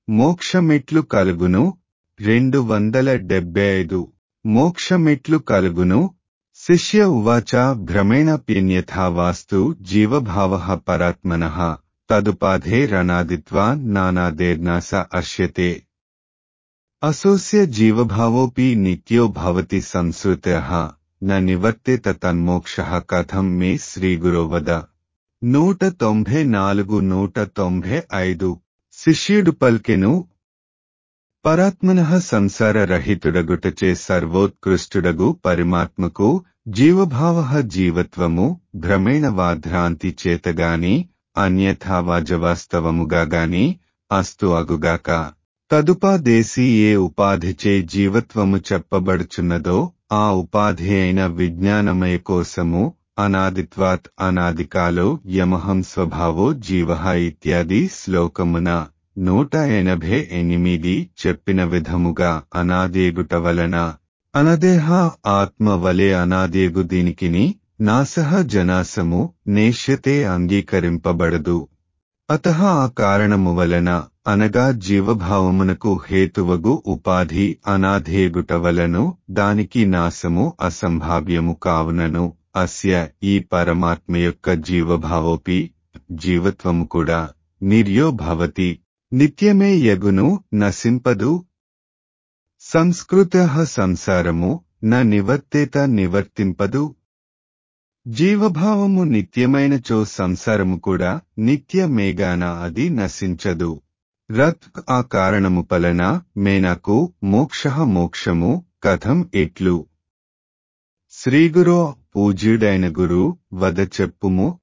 మోక్షమెట్లు కలుగును రెండు వందల డెబ్బై ఐదు మోక్షమెట్లు కలుగును శిష్య ఉవాచ భ్రమేణప్యన్యథా వాస్తు జీవభావ పరాత్మన తదుపాధే రణాదిత్వా నానాదేర్నాస అశ్యతే అసోస్య జీవభావోపి నిత్యో భవతి సంశ్రుత న నివర్తేత తన్మోక్ష కథం మే శ్రీగురో వద నూట తొంభై నాలుగు నూట తొంభై ఐదు శిష్యుడు పల్కెను పరాత్మన సంసార రహితుడగుటచే సర్వోత్కృష్టుడగు పరిమాత్మకు జీవభావ జీవత్వము భ్రమేణ వాధ్రాంతి చేతగాని అన్యథావాజవాస్తవముగా గాని అస్తు అగుగాక తదుపాదేశీ ఏ ఉపాధిచే జీవత్వము చెప్పబడుచున్నదో ఆ ఉపాధి అయిన విజ్ఞానమయ కోసము అనాదిత్వాత్ అనాదికాలో యమహం స్వభావో జీవ ఇత్యాది శ్లోకమున నూట ఎనభై ఎనిమిది చెప్పిన విధముగా అనాదేగుట వలన అనదేహ ఆత్మ వలె అనాదేగు దీనికిని నాసహ జనాసము నేష్యతే అంగీకరింపబడదు అత ఆ కారణము వలన అనగా జీవభావమునకు హేతువగు ఉపాధి అనాధేగుట వలను దానికి నాశము అసంభావ్యము కావునను అస్య ఈ పరమాత్మ యొక్క జీవభావోపి జీవత్వము కూడా నిర్యో భవతి నిత్యమే యగును నశింపదు సంస్కృత సంసారము న నివర్తేత నివర్తింపదు జీవభావము నిత్యమైనచో సంసారము కూడా నిత్యమేగాన అది నశించదు రత్ ఆ కారణము పలన మేనకు మోక్ష మోక్షము కథం ఎట్లు శ్రీగురో పూజ్యుడైన గురు వద చెప్పుము